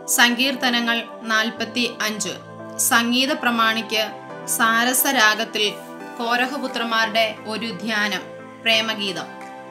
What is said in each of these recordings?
സങ്കീർത്തനങ്ങൾ നാൽപ്പത്തി അഞ്ച് സംഗീത പ്രമാണിക്ക് സാരസരാഗത്തിൽ കോരഹപുത്രന്മാരുടെ ഒരു ധ്യാനം പ്രേമഗീതം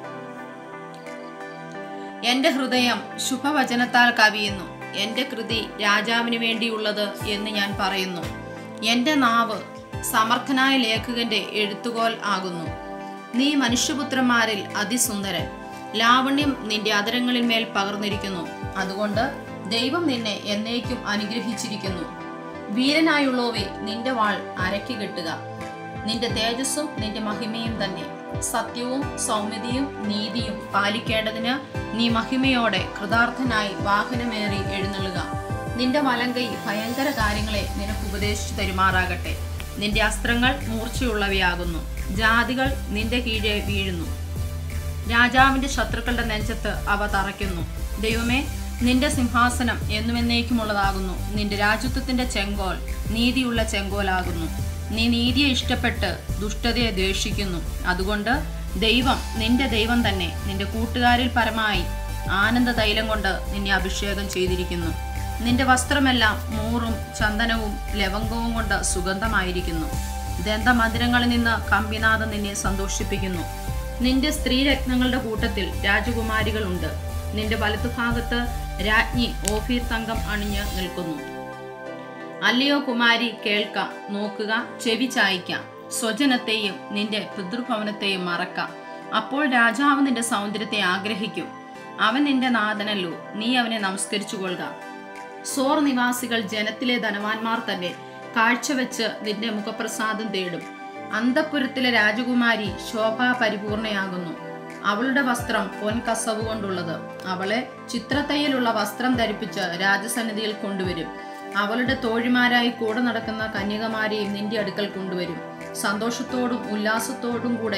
എന്റെ ഹൃദയം ശുഭവചനത്താൽ കവിയുന്നു എന്റെ കൃതി രാജാവിന് വേണ്ടിയുള്ളത് എന്ന് ഞാൻ പറയുന്നു എന്റെ നാവ് സമർത്ഥനായ ലേഖകന്റെ എഴുത്തുകോൽ ആകുന്നു നീ മനുഷ്യപുത്രന്മാരിൽ അതിസുന്ദരൻ ലാവണ്യം നിന്റെ അതരങ്ങളിൽ മേൽ പകർന്നിരിക്കുന്നു അതുകൊണ്ട് ദൈവം നിന്നെ എന്നേക്കും അനുഗ്രഹിച്ചിരിക്കുന്നു വീരനായുള്ളവേ നിന്റെ വാൾ അരക്കി കെട്ടുക നിന്റെ തേജസ്സും നിന്റെ മഹിമയും തന്നെ സത്യവും സൗമ്യതയും നീതിയും പാലിക്കേണ്ടതിന് നീ മഹിമയോടെ കൃതാർത്ഥനായി വാഹനമേറി എഴുന്നള്ളുക നിന്റെ വലങ്കൈ ഭയങ്കര കാര്യങ്ങളെ നിനക്ക് ഉപദേശിച്ചു തരുമാറാകട്ടെ നിന്റെ അസ്ത്രങ്ങൾ മൂർച്ചയുള്ളവയാകുന്നു ജാതികൾ നിന്റെ കീഴെ വീഴുന്നു രാജാവിന്റെ ശത്രുക്കളുടെ നെഞ്ചത്ത് അവ തറയ്ക്കുന്നു ദൈവമേ നിന്റെ സിംഹാസനം എന്നുമെന്നേക്കുമുള്ളതാകുന്നു നിന്റെ രാജ്യത്വത്തിന്റെ ചെങ്കോൽ നീതിയുള്ള ചെങ്കോലാകുന്നു നീ നീതിയെ ഇഷ്ടപ്പെട്ട് ദുഷ്ടതയെ ദ്വേഷിക്കുന്നു അതുകൊണ്ട് ദൈവം നിന്റെ ദൈവം തന്നെ നിന്റെ കൂട്ടുകാരിൽ പരമായി ആനന്ദ തൈലം കൊണ്ട് നിന്നെ അഭിഷേകം ചെയ്തിരിക്കുന്നു നിന്റെ വസ്ത്രമെല്ലാം മൂറും ചന്ദനവും ലവംഗവും കൊണ്ട് സുഗന്ധമായിരിക്കുന്നു ദന്തമന്ദിരങ്ങളിൽ നിന്ന് കമ്പിനാഥം നിന്നെ സന്തോഷിപ്പിക്കുന്നു നിന്റെ സ്ത്രീരത്നങ്ങളുടെ കൂട്ടത്തിൽ രാജകുമാരികളുണ്ട് നിന്റെ വലത്തുഭാഗത്ത് രാജ്ഞി ഓഫീർ തങ്കം അണിഞ്ഞ് നിൽക്കുന്നു അല്ലയോ കുമാരി കേൾക്ക നോക്കുക ചെവി ചായ്ക്കാം സ്വജനത്തെയും നിന്റെ പിതൃഭവനത്തെയും മറക്കാം അപ്പോൾ രാജാവ് നിന്റെ സൗന്ദര്യത്തെ ആഗ്രഹിക്കും അവൻ നിന്റെ നാഥനല്ലോ നീ അവനെ നമസ്കരിച്ചു കൊള്ളുക സോർ നിവാസികൾ ജനത്തിലെ ധനവാന്മാർ തന്നെ കാഴ്ചവെച്ച് നിന്റെ മുഖപ്രസാദം തേടും അന്തപുരത്തിലെ രാജകുമാരി ശോഭാ പരിപൂർണയാകുന്നു അവളുടെ വസ്ത്രം പൊൻകസവ് കൊണ്ടുള്ളത് അവളെ ചിത്രത്തയ്യലുള്ള വസ്ത്രം ധരിപ്പിച്ച് രാജസന്നിധിയിൽ കൊണ്ടുവരും അവളുടെ തോഴിമാരായി കൂടെ നടക്കുന്ന കന്യകമാരെയും നിന്റെ അടുക്കൽ കൊണ്ടുവരും സന്തോഷത്തോടും ഉല്ലാസത്തോടും കൂടെ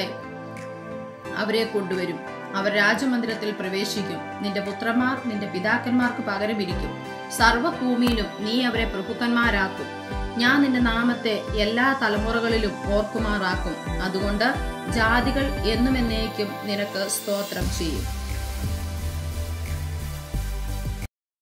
അവരെ കൊണ്ടുവരും അവർ രാജമന്ദിരത്തിൽ പ്രവേശിക്കും നിന്റെ പുത്രന്മാർ നിന്റെ പിതാക്കന്മാർക്ക് പകരമിരിക്കും സർവഭൂമിയിലും നീ അവരെ പ്രഭുക്കന്മാരാക്കും ഞാൻ നിന്റെ നാമത്തെ എല്ലാ തലമുറകളിലും ഓർക്കുമാറാക്കും അതുകൊണ്ട് ജാതികൾ എന്നും എന്നേക്കും നിനക്ക് സ്തോത്രം ചെയ്യും